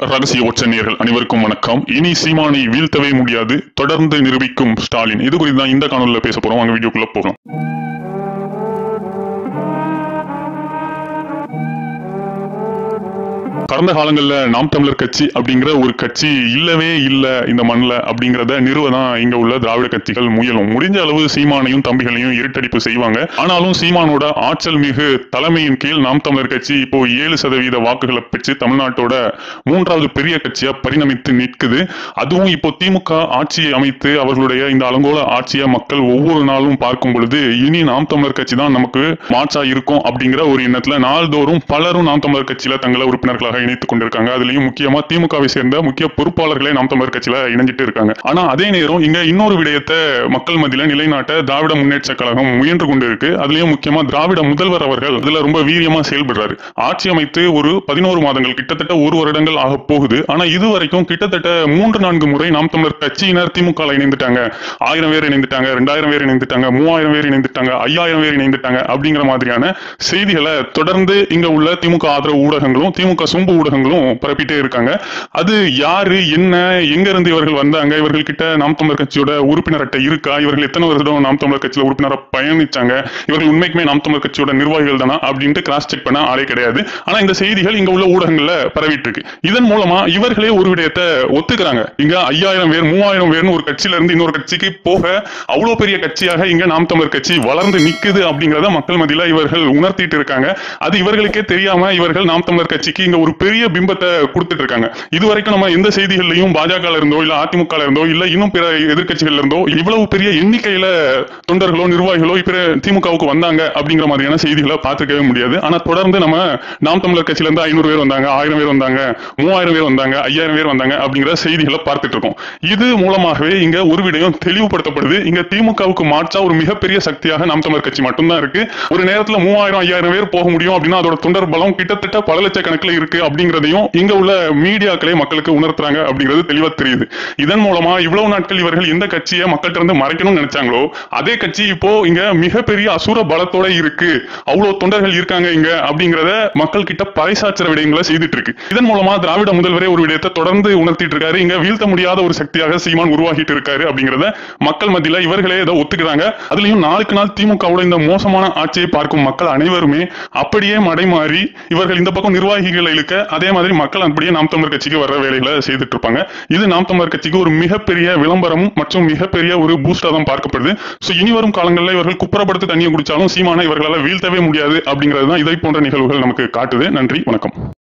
ரகசிய ஒற்றனியர்கள் அனைவருக்கும் வணக்கம் இனி சீமானை வீழ்த்தவே முடியாது தொடர்ந்து நிரூபிக்கும் ஸ்டாலின் இது குறித்து தான் இந்த காணொலியில் பேச போறோம் வாங்க வீடியோக்குள்ள போகலாம் கடந்த காலங்களில் நாம் தமிழர் கட்சி அப்படிங்கிற ஒரு கட்சி இல்லவே இல்லை இந்த மண்ணில் அப்படிங்கிறத நிறுவ தான் இங்க உள்ள திராவிட கட்சிகள் முயலும் முடிஞ்ச அளவு சீமானையும் தம்பிகளையும் இருட்டடிப்பு செய்வாங்க ஆனாலும் சீமானோட ஆற்றல் மிகு தலைமையின் கீழ் நாம் தமிழர் கட்சி இப்போ ஏழு சதவீத வாக்குகளை பெற்று தமிழ்நாட்டோட மூன்றாவது பெரிய கட்சியா பரிணமித்து நிற்குது அதுவும் இப்போ திமுக ஆட்சியை அமைத்து அவர்களுடைய இந்த அலங்கோல ஆட்சியை மக்கள் ஒவ்வொரு நாளும் பார்க்கும் பொழுது இனி நாம் தமிழர் கட்சி தான் நமக்கு மாற்றா இருக்கும் அப்படிங்கிற ஒரு எண்ணத்துல நாள்தோறும் பலரும் நாம் தமிழர் கட்சியில தங்களை உறுப்பினர்களாக இணைத்துக் கொண்டிருக்காங்க அதுலயும் முக்கியமா திமுகவை சேர்ந்த முக்கிய பொறுப்பாளர்களே நாம் தமிழர் கட்சியில இணைஞ்சிட்டு இருக்காங்க ஆனா அதே நேரம் இங்க இன்னொரு விடயத்தை மக்கள் மத்தியில நிலைநாட்ட திராவிட முன்னேற்ற கழகம் முயன்று கொண்டு இருக்கு அதுலயும் முக்கியமா திராவிட முதல்வர் அவர்கள் இதுல ரொம்ப வீரியமா செயல்படுறாரு ஆட்சி அமைத்து ஒரு பதினோரு மாதங்கள் கிட்டத்தட்ட ஒரு வருடங்கள் ஆக போகுது ஆனா இதுவரைக்கும் கிட்டத்தட்ட மூன்று நான்கு முறை நாம் தமிழர் கட்சியினர் திமுக இணைந்துட்டாங்க ஆயிரம் பேர் இணைந்துட்டாங்க ரெண்டாயிரம் பேர் இணைந்துட்டாங்க மூவாயிரம் பேர் இணைந்துட்டாங்க ஐயாயிரம் பேர் இணைந்துட்டாங்க அப்படிங்கிற மாதிரியான செய்திகளை தொடர்ந்து இங்க உள்ள திமுக ஆதரவு ஊடகங்களும் திமுக சும்பு ஊடகங்களும் பரப்பிட்டே இருக்காங்க அது யாரு என்ன எங்க இருந்து இவர்கள் வந்தாங்க இவர்கள் கிட்ட நாம் தமிழர் கட்சியோட உறுப்பினர் அட்டை இருக்கா இவர்கள் எத்தனை வருடம் நாம் தமிழர் கட்சியில உறுப்பினரா பயணிச்சாங்க இவர்கள் உண்மைக்குமே நாம் தமிழர் கட்சியோட நிர்வாகிகள் தானா அப்படின்ட்டு கிராஸ் செக் பண்ண ஆளே கிடையாது ஆனா இந்த செய்திகள் இங்க உள்ள ஊடகங்கள்ல பரவிட்டு இருக்கு இதன் மூலமா இவர்களே ஒரு விடயத்தை ஒத்துக்கிறாங்க இங்க ஐயாயிரம் பேர் மூவாயிரம் பேர்னு ஒரு கட்சியில இருந்து இன்னொரு கட்சிக்கு போக அவ்வளவு பெரிய கட்சியாக இங்க நாம் தமிழர் கட்சி வளர்ந்து நிக்குது அப்படிங்கறத மக்கள் மத்தியில இவர்கள் உணர்த்திட்டு இருக்காங்க அது இவர்களுக்கே தெரியாம இவர்கள் நாம் தமிழர் கட்சிக்கு இங்க ஒரு பெரிய பிம்பத்தை கொடுத்துட்டு இருக்காங்க இதுவரைக்கும் நம்ம எந்த செய்திகள்லையும் பாஜக இருந்தோ இல்ல அதிமுக இருந்தோ இல்ல இன்னும் பிற எதிர்க்கட்சிகள் இருந்தோ இவ்வளவு பெரிய எண்ணிக்கையில தொண்டர்களோ நிர்வாகிகளோ பிற திமுகவுக்கு வந்தாங்க அப்படிங்கிற மாதிரியான செய்திகளை பார்த்துக்கவே முடியாது ஆனா தொடர்ந்து நம்ம நாம் தமிழர் கட்சியில இருந்து ஐநூறு பேர் வந்தாங்க ஆயிரம் பேர் வந்தாங்க மூவாயிரம் பேர் வந்தாங்க ஐயாயிரம் பேர் வந்தாங்க அப்படிங்கிற செய்திகளை பார்த்துட்டு இருக்கோம் இது மூலமாகவே இங்க ஒரு விடயம் தெளிவுபடுத்தப்படுது இங்க திமுகவுக்கு மாற்றா ஒரு மிகப்பெரிய சக்தியாக நாம் தமிழர் கட்சி மட்டும்தான் இருக்கு ஒரு நேரத்துல மூவாயிரம் ஐயாயிரம் பேர் போக முடியும் அப்படின்னா அதோட தொண்டர் பலம் கிட்டத்தட்ட பல லட்சக்கணக்கில் இருக்கு அப்படிங்கிறதையும் இங்க உள்ள மீடியாக்களே மக்களுக்கு உணர்த்துறாங்க அப்படிங்கிறது தெளிவா தெரியுது இதன் மூலமா இவ்வளவு நாட்கள் இவர்கள் எந்த கட்சியை மக்கள்கிட்ட இருந்து மறைக்கணும்னு நினைச்சாங்களோ அதே கட்சி இப்போ இங்க மிகப்பெரிய அசுர பலத்தோட இருக்கு அவ்வளவு தொண்டர்கள் இருக்காங்க இங்க அப்படிங்கறத மக்கள் கிட்ட பறைசாற்றுற விடயங்களை செய்துட்டு இருக்கு இதன் மூலமா திராவிட முதல்வரே ஒரு விடயத்தை தொடர்ந்து உணர்த்திட்டு இருக்காரு இங்க வீழ்த்த முடியாத ஒரு சக்தியாக சீமான் உருவாகிட்டு இருக்காரு அப்படிங்கறத மக்கள் மத்தியில இவர்களே இதை ஒத்துக்கிறாங்க அதுலயும் நாளுக்கு நாள் திமுகவோட இந்த மோசமான ஆட்சியை பார்க்கும் மக்கள் அனைவருமே அப்படியே மடைமாறி இவர்கள் இந்த பக்கம் நிர்வாகிகளை இழுக்க அதே மாதிரி மக்கள் அப்படியே நாம் தமிழர் கட்சிக்கு வர்ற வேலைகளை செய்துட்டு இருப்பாங்க இது நாம் தமிழர் கட்சிக்கு ஒரு மிகப்பெரிய விளம்பரம் மற்றும் மிகப்பெரிய ஒரு பூஸ்டா தான் பார்க்கப்படுது சோ இனி வரும் காலங்களில் இவர்கள் குப்புறப்படுத்தி தண்ணியை குடிச்சாலும் சீமான இவர்களால் வீழ்த்தவே முடியாது அப்படிங்கிறது தான் இதை போன்ற நிகழ்வுகள் நமக்கு காட்டுது நன்றி வணக்கம்